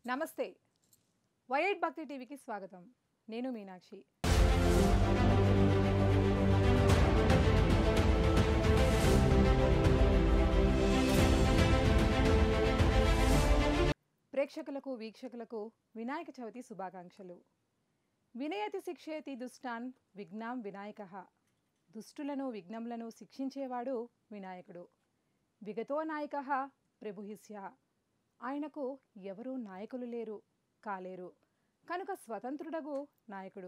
నమస్తే వైఎడ్ భక్తి టీవీకి స్వాగతం నేను మీనాక్షి ప్రేక్షకులకు వీక్షకులకు వినాయక చవితి శుభాకాంక్షలు వినయతి శిక్షేతి దుష్టాన్ విఘ్నాం వినాయక దుష్టులను విఘ్నములను శిక్షించేవాడు వినాయకుడు విగతో నాయక ప్రభుహిస్య ఆయనకు ఎవరూ నాయకులు లేరు కాలేరు కనుక స్వతంత్రుడగు నాయకుడు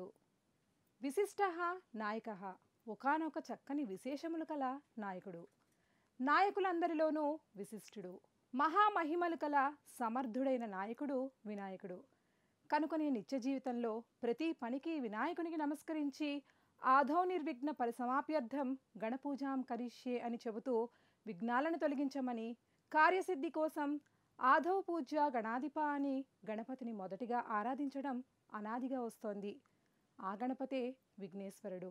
విశిష్ట నాయక ఒకనొక చక్కని విశేషములు కల నాయకుడు నాయకులందరిలోనూ విశిష్టుడు మహామహిమలు కల సమర్థుడైన నాయకుడు వినాయకుడు కనుకనే నిత్య జీవితంలో ప్రతి పనికి వినాయకునికి నమస్కరించి ఆధో నిర్విఘ్న పరిసమాప్యర్థం గణపూజాం కరిష్యే అని చెబుతూ విఘ్నాలను తొలగించమని కార్యసిద్ధి కోసం ఆధో పూజ్య గణాధిప అని గణపతిని మొదటిగా ఆరాధించడం అనాదిగా వస్తోంది ఆ గణపతే విఘ్నేశ్వరుడు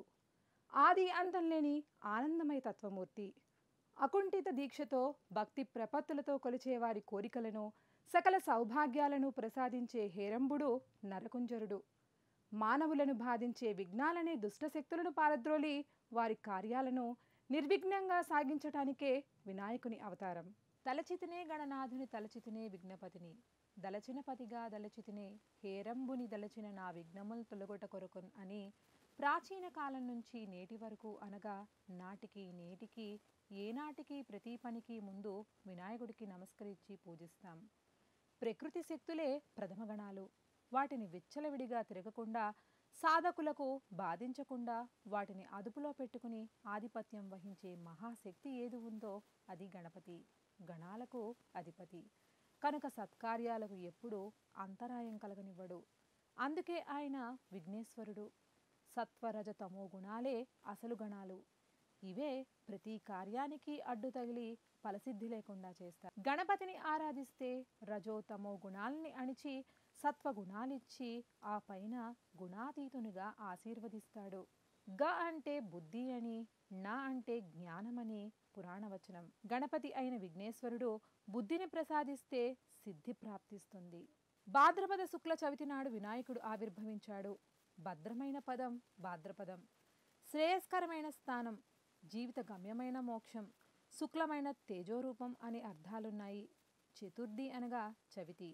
ఆది అంతం లేని ఆనందమయ తత్వమూర్తి అకుంఠిత దీక్షతో భక్తి ప్రపత్తులతో కొలిచేవారి కోరికలను సకల సౌభాగ్యాలను ప్రసాదించే హేరంబుడు నరకుంజరుడు మానవులను బాధించే విఘ్నాలనే దుష్టశక్తులను పారద్రోలి వారి కార్యాలను నిర్విఘ్నంగా సాగించటానికే వినాయకుని అవతారం తలచితినే గణనాథుని తలచితినే విఘ్నపతిని దలచిన పతిగా దలచితినే హేరంబుని దలచిన నా విఘ్నములు తొలగొట కొరకొన్ అని ప్రాచీన కాలం నుంచి నేటి వరకు అనగా నాటికి నేటికి ఏనాటికి ప్రతి పనికి ముందు వినాయకుడికి నమస్కరించి పూజిస్తాం ప్రకృతి శక్తులే ప్రథమ గణాలు వాటిని విచ్చలవిడిగా తిరగకుండా సాధకులకు బాధించకుండా వాటిని అదుపులో పెట్టుకుని ఆధిపత్యం వహించే మహాశక్తి ఏది ఉందో అది గణపతి గణాలకు అధిపతి కనుక సత్కార్యాలకు ఎప్పుడూ అంతరాయం కలగనివ్వడు అందుకే ఆయన విఘ్నేశ్వరుడు సత్వరజ తమో గుణాలే అసలు గణాలు ఇవే ప్రతి కార్యానికి అడ్డు తగిలి ఫలసిద్ధి లేకుండా చేస్తారు గణపతిని ఆరాధిస్తే రజో తమో గుణాలని అణిచి సత్వ గుణాలిచ్చి ఆ పైన గుణాతీతునిగా ఆశీర్వదిస్తాడు గ అంటే బుద్ధి అని నా అంటే జ్ఞానమని పురాణవచనం గణపతి అయిన విఘ్నేశ్వరుడు బుద్ధిని ప్రసాదిస్తే సిద్ధి ప్రాప్తిస్తుంది భాద్రపద శుక్ల చవితి నాడు వినాయకుడు ఆవిర్భవించాడు భద్రమైన పదం భాద్రపదం శ్రేయస్కరమైన స్థానం జీవిత గమ్యమైన మోక్షం శుక్లమైన తేజోరూపం అనే అర్థాలున్నాయి చతుర్థి అనగా చవితి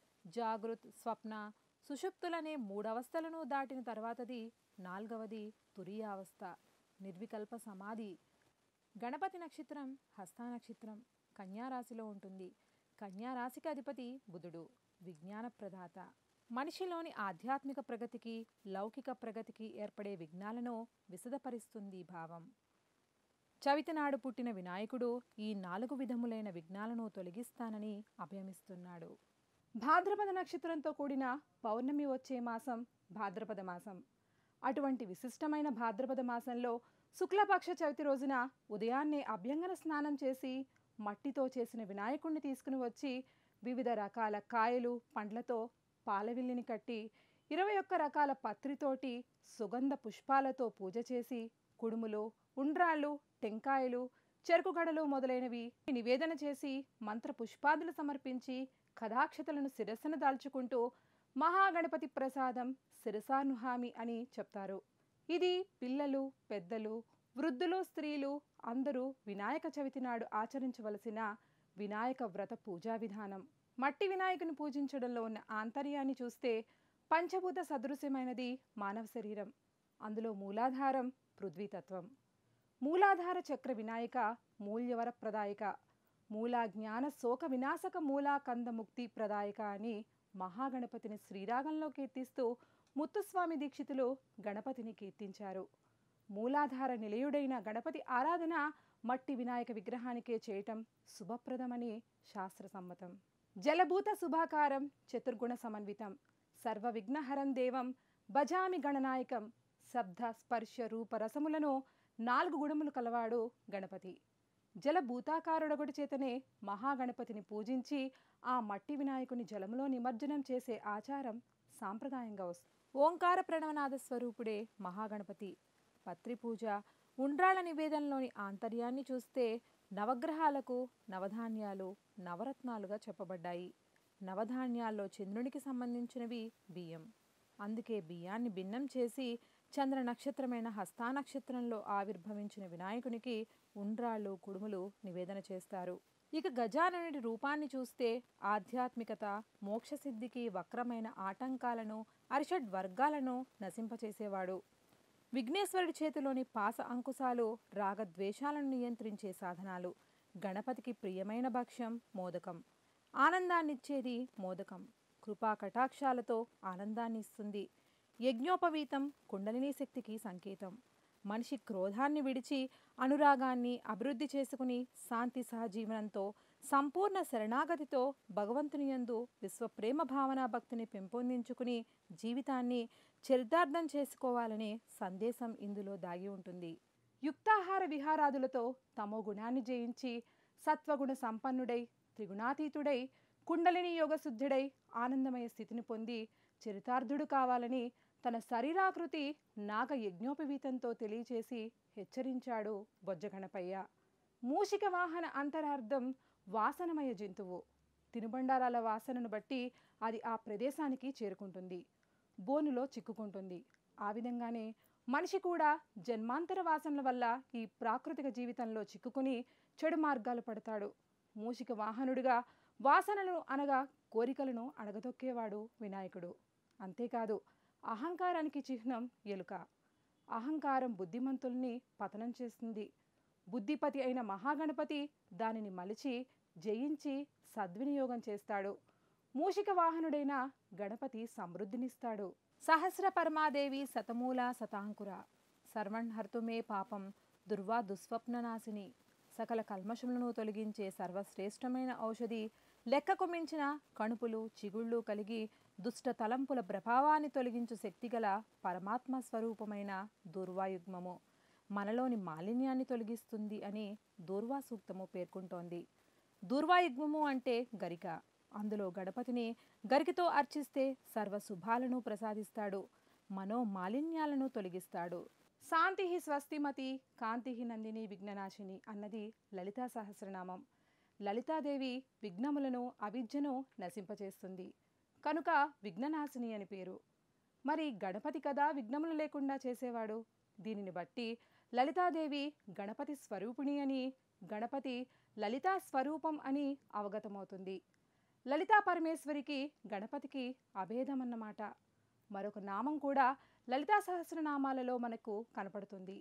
జాగృత్ స్వప్న సుషుప్తులనే మూడవస్థలను దాటిన తర్వాతది నాల్గవది తురియావస్థ నిర్వికల్ప సమాధి గణపతి నక్షత్రం హస్తా నక్షత్రం కన్యారాశిలో ఉంటుంది కన్యారాశికి అధిపతి బుధుడు విజ్ఞాన ప్రదాత మనిషిలోని ఆధ్యాత్మిక ప్రగతికి లౌకిక ప్రగతికి ఏర్పడే విఘ్నాలను విశదపరిస్తుంది ఈ భావం చవితి నాడు పుట్టిన వినాయకుడు ఈ నాలుగు విధములైన విఘ్నాలను తొలగిస్తానని అభయమిస్తున్నాడు భాద్రపద నక్షత్రంతో కూడిన పౌర్ణమి వచ్చే మాసం భాద్రపద మాసం అటువంటి విశిష్టమైన భాద్రపద మాసంలో శుక్లపక్ష చవితి రోజున ఉదయాన్నే అభ్యంగన స్నానం చేసి మట్టితో చేసిన వినాయకుడిని తీసుకుని వచ్చి వివిధ రకాల కాయలు పండ్లతో పాలవిల్లిని కట్టి ఇరవై ఒక్క రకాల పత్రితోటి సుగంధ పుష్పాలతో పూజ చేసి కుడుములు ఉండ్రాళ్ళు టెంకాయలు చెరుకుగడలు మొదలైనవి నివేదన చేసి మంత్ర పుష్పాదులు సమర్పించి కథాక్షతలను శిరస్సును దాల్చుకుంటూ మహాగణపతి ప్రసాదం శిరసానుహామి అని చెప్తారు ఇది పిల్లలు పెద్దలు వృద్ధులు స్త్రీలు అందరూ వినాయక చవితి నాడు ఆచరించవలసిన వినాయక వ్రత పూజా విధానం మట్టి వినాయకుని పూజించడంలో ఉన్న ఆంతర్యాన్ని చూస్తే పంచభూత సదృశ్యమైనది మానవ శరీరం అందులో మూలాధారం పృథ్వీతత్వం మూలాధార చక్ర వినాయక మూల్యవర ప్రదాయక మూలా జ్ఞాన శోక వినాశక మూలా కంద ముక్తి ప్రదాయక అని మహాగణపతిని శ్రీరాగంలో కీర్తిస్తూ ముత్తుస్వామి దీక్షితులు గణపతిని కీర్తించారు మూలాధార నిలయుడైన గణపతి ఆరాధన మట్టి వినాయక విగ్రహానికే చేయటం శుభప్రదమని శాస్త్రసమ్మతం జలభూత శుభాకారం చతుర్గుణ సమన్వితం సర్వ విఘ్నహరం దేవం భజామి గణనాయకం శబ్ద స్పర్శ రూప రసములను నాలుగు గుణములు కలవాడు గణపతి జలభూతాకారుడొకటి చేతనే మహాగణపతిని పూజించి ఆ మట్టి వినాయకుని జలములో నిమజ్జనం చేసే ఆచారం సాంప్రదాయంగా వస్తుంది ఓంకార ప్రణవనాద స్వరూపుడే మహాగణపతి పత్రి పూజ ఉండ్రాళ్ళ నివేదనలోని ఆంతర్యాన్ని చూస్తే నవగ్రహాలకు నవధాన్యాలు నవరత్నాలుగా చెప్పబడ్డాయి నవధాన్యాల్లో చంద్రునికి సంబంధించినవి బియ్యం అందుకే బియ్యాన్ని భిన్నం చేసి చంద్ర నక్షత్రమైన హస్తా నక్షత్రంలో ఆవిర్భవించిన వినాయకునికి ఉండ్రాళ్ళు కుడుములు నివేదన చేస్తారు ఇక గజాననుడి రూపాన్ని చూస్తే ఆధ్యాత్మికత మోక్షసిద్ధికి వక్రమైన ఆటంకాలను అరిషడ్ వర్గాలను నశింపచేసేవాడు విఘ్నేశ్వరుడి చేతిలోని పాస అంకుశాలు రాగద్వేషాలను నియంత్రించే సాధనాలు గణపతికి ప్రియమైన భక్ష్యం మోదకం ఆనందాన్నిచ్చేది మోదకం కృపా కటాక్షాలతో ఆనందాన్ని ఇస్తుంది యజ్ఞోపవీతం కుండలిని శక్తికి సంకేతం మనిషి క్రోధాన్ని విడిచి అనురాగాన్ని అభివృద్ధి చేసుకుని శాంతి సహజీవనంతో సంపూర్ణ శరణాగతితో భగవంతుని యందు విశ్వప్రేమ భావనా భక్తిని పెంపొందించుకుని జీవితాన్ని చరితార్థం చేసుకోవాలనే సందేశం ఇందులో దాగి ఉంటుంది యుక్తాహార విహారాదులతో తమో గుణాన్ని జయించి సత్వగుణ సంపన్నుడై త్రిగుణాతీతుడై కుండలిని యోగశుద్ధుడై ఆనందమయ స్థితిని పొంది చరితార్థుడు కావాలని తన శరీరాకృతి నాగ యజ్ఞోపవీతంతో తెలియచేసి హెచ్చరించాడు బొజ్జగణపయ్య మూషిక వాహన అంతరార్థం వాసనమయ జంతువు తినుబండారాల వాసనను బట్టి అది ఆ ప్రదేశానికి చేరుకుంటుంది బోనులో చిక్కుకుంటుంది ఆ విధంగానే మనిషి కూడా జన్మాంతర వాసనల వల్ల ఈ ప్రాకృతిక జీవితంలో చిక్కుకుని చెడు మార్గాలు పడతాడు మూషిక వాహనుడిగా వాసనలను అనగా కోరికలను అడగదొక్కేవాడు వినాయకుడు అంతేకాదు అహంకారానికి చిహ్నం ఎలుక అహంకారం బుద్ధిమంతుల్ని పతనం చేస్తుంది బుద్ధిపతి అయిన మహాగణపతి దానిని మలిచి జయించి సద్వినియోగం చేస్తాడు మూషిక వాహనుడైన గణపతి సమృద్ధినిస్తాడు సహస్ర పరమాదేవి శతమూల శతాంకుర సర్వణ్ హర్తుమే పాపం దుర్వా దుస్వప్ననాశిని సకల కల్మషములను తొలగించే సర్వశ్రేష్టమైన ఔషధి లెక్కకు మించిన కణుపులు చిగుళ్ళు కలిగి దుష్ట తలంపుల ప్రభావాన్ని తొలగించు శక్తిగల పరమాత్మ స్వరూపమైన దూర్వాయుగ్మము మనలోని మాలిన్యాన్ని తొలగిస్తుంది అని దూర్వా సూక్తము పేర్కొంటోంది దూర్వాయుగ్మము అంటే గరిక అందులో గణపతిని గరికతో అర్చిస్తే సర్వ శుభాలను ప్రసాదిస్తాడు మనో మాలిన్యాలను తొలగిస్తాడు శాంతి స్వస్తిమతి కాంతి నందిని విఘ్ననాశిని అన్నది లలితా సహస్రనామం లలితాదేవి విఘ్నములను అవిద్యను నశింపచేస్తుంది కనుక విఘ్ననాశిని అని పేరు మరి గణపతి కదా విఘ్నములు లేకుండా చేసేవాడు దీనిని బట్టి లలితాదేవి గణపతి స్వరూపిణి అని గణపతి లలితా స్వరూపం అని అవగతమవుతుంది లలితా పరమేశ్వరికి గణపతికి అభేదమన్నమాట మరొక నామం కూడా లలితా సహస్రనామాలలో మనకు కనపడుతుంది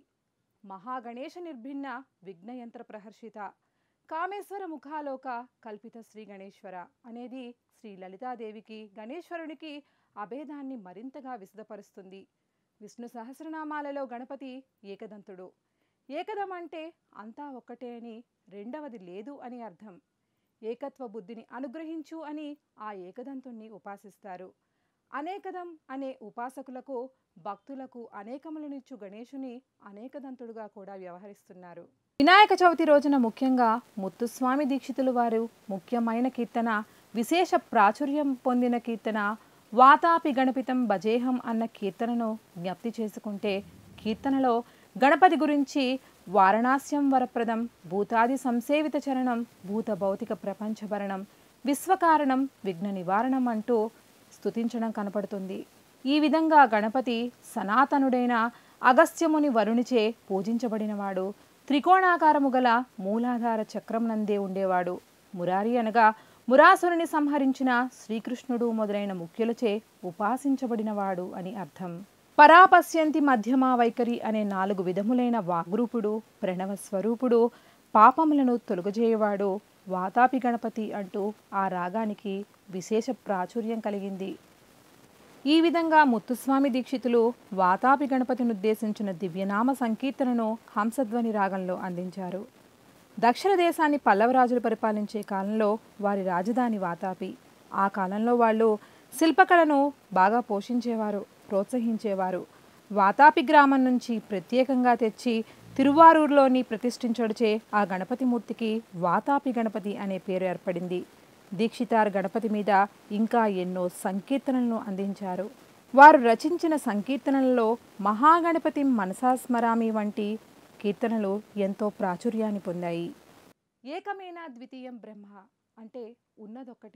మహాగణేశ నిర్భిన్న విఘ్నయంత్ర ప్రహర్షిత కామేశ్వర ముఖాలోక కల్పిత శ్రీ గణేశ్వర అనేది శ్రీ లలితాదేవికి గణేశ్వరునికి అభేదాన్ని మరింతగా విశదపరుస్తుంది విష్ణు సహస్రనామాలలో గణపతి ఏకదంతుడు ఏకదం అంటే అంతా ఒక్కటే అని రెండవది లేదు అని అర్థం ఏకత్వ బుద్ధిని అనుగ్రహించు అని ఆ ఏకదంతుణ్ణి ఉపాసిస్తారు అనేకదం అనే ఉపాసకులకు భక్తులకు అనేకములనిచ్చు గణేశుని అనేకదంతుడుగా కూడా వ్యవహరిస్తున్నారు వినాయక చవితి రోజున ముఖ్యంగా ముత్తుస్వామి దీక్షితులు వారు ముఖ్యమైన కీర్తన విశేష ప్రాచుర్యం పొందిన కీర్తన వాతాపి గణపితం భజేహం అన్న కీర్తనను జ్ఞప్తి చేసుకుంటే కీర్తనలో గణపతి గురించి వారణాస్యం వరప్రదం భూతాది సంసేవిత చరణం భూత భౌతిక ప్రపంచభరణం విశ్వకారణం విఘ్న నివారణం అంటూ స్తుతించడం కనపడుతుంది ఈ విధంగా గణపతి సనాతనుడైన అగస్త్యముని వరుణిచే పూజించబడినవాడు త్రికోణాకారము గల మూలాధార చక్రం నందే ఉండేవాడు మురారి అనగా మురాసురుని సంహరించిన శ్రీకృష్ణుడు మొదలైన ముఖ్యులచే ఉపాసించబడినవాడు అని అర్థం పరాపశ్యంతి మధ్యమా వైఖరి అనే నాలుగు విధములైన వాగ్రూపుడు ప్రణవ స్వరూపుడు పాపములను తొలగజేయవాడు వాతాపి గణపతి అంటూ ఆ రాగానికి విశేష ప్రాచుర్యం కలిగింది ఈ విధంగా ముత్తుస్వామి దీక్షితులు వాతాపి గణపతిని ఉద్దేశించిన దివ్యనామ సంకీర్తనను హంసధ్వని రాగంలో అందించారు దక్షిణ దేశాన్ని పల్లవరాజులు పరిపాలించే కాలంలో వారి రాజధాని వాతాపి ఆ కాలంలో వాళ్ళు శిల్పకళను బాగా పోషించేవారు ప్రోత్సహించేవారు వాతాపి గ్రామం నుంచి ప్రత్యేకంగా తెచ్చి తిరువారూరులోని ప్రతిష్ఠించడుచే ఆ గణపతి మూర్తికి వాతాపి గణపతి అనే పేరు ఏర్పడింది దీక్షితార్ గణపతి మీద ఇంకా ఎన్నో సంకీర్తనలను అందించారు వారు రచించిన సంకీర్తనలలో మహాగణపతి మనసా స్మరామి వంటి కీర్తనలు ఎంతో ప్రాచుర్యాన్ని పొందాయి ఏకమేనా ద్వితీయం బ్రహ్మ అంటే ఉన్నదొక్కటే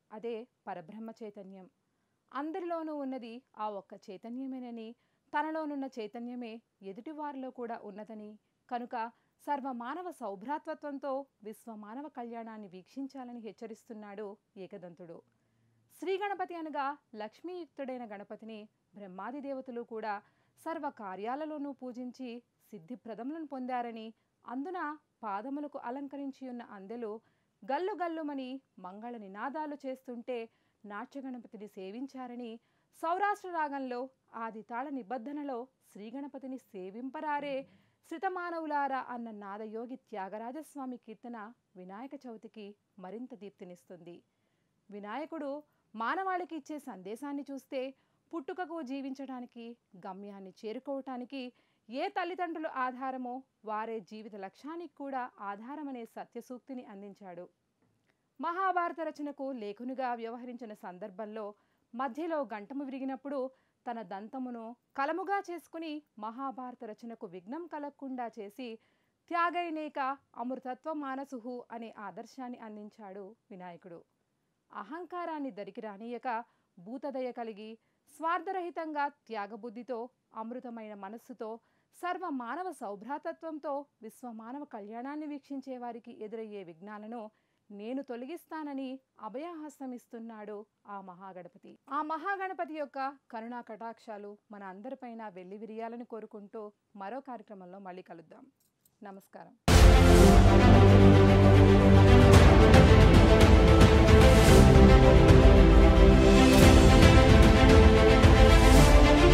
అదే పరబ్రహ్మ చైతన్యం అందరిలోనూ ఉన్నది ఆ ఒక్క చైతన్యమేనని తనలోనున్న చైతన్యమే ఎదుటివారిలో కూడా ఉన్నదని కనుక సర్వమానవ సౌభ్రాతత్వంతో విశ్వమానవ కళ్యాణాన్ని వీక్షించాలని హెచ్చరిస్తున్నాడు ఏకదంతుడు శ్రీ గణపతి అనగా లక్ష్మీయుక్తుడైన గణపతిని బ్రహ్మాది దేవతలు కూడా సర్వ కార్యాలలోనూ పూజించి సిద్ధిప్రదములను పొందారని అందున పాదములకు అలంకరించి ఉన్న అందెలు గల్లు గల్లుమని మంగళ నినాదాలు చేస్తుంటే నాట్యగణపతిని సేవించారని సౌరాష్ట్ర రాగంలో ఆది తాళ నిబద్ధనలో శ్రీ గణపతిని సేవింపరారే శ్రితమానవులారా అన్న నాదయోగి త్యాగరాజస్వామి కీర్తన వినాయక చవితికి మరింత దీప్తినిస్తుంది వినాయకుడు మానవాళికి ఇచ్చే సందేశాన్ని చూస్తే పుట్టుకకు జీవించడానికి గమ్యాన్ని చేరుకోవటానికి ఏ తల్లిదండ్రులు ఆధారమో వారే జీవిత లక్ష్యానికి కూడా ఆధారమనే సత్యసూక్తిని అందించాడు మహాభారత రచనకు లేఖనుగా వ్యవహరించిన సందర్భంలో మధ్యలో గంటము విరిగినప్పుడు తన దంతమును కలముగా చేసుకుని మహాభారత రచనకు విఘ్నం కలగకుండా చేసి త్యాగైనేక అమృతత్వ మానసుహు అనే ఆదర్శాన్ని అందించాడు వినాయకుడు అహంకారాన్ని దరికి రానియక భూతదయ కలిగి స్వార్థరహితంగా త్యాగబుద్ధితో అమృతమైన మనస్సుతో సర్వ మానవ సౌభ్రాతత్వంతో విశ్వమానవ కళ్యాణాన్ని వీక్షించే వారికి ఎదురయ్యే విఘ్నాలను నేను తొలగిస్తానని అభయహస్తమిస్తున్నాడు ఆ మహాగణపతి ఆ మహాగణపతి యొక్క కరుణా కటాక్షాలు మన అందరిపైన వెళ్ళి విరియాలని కోరుకుంటూ మరో కార్యక్రమంలో మళ్ళీ కలుద్దాం నమస్కారం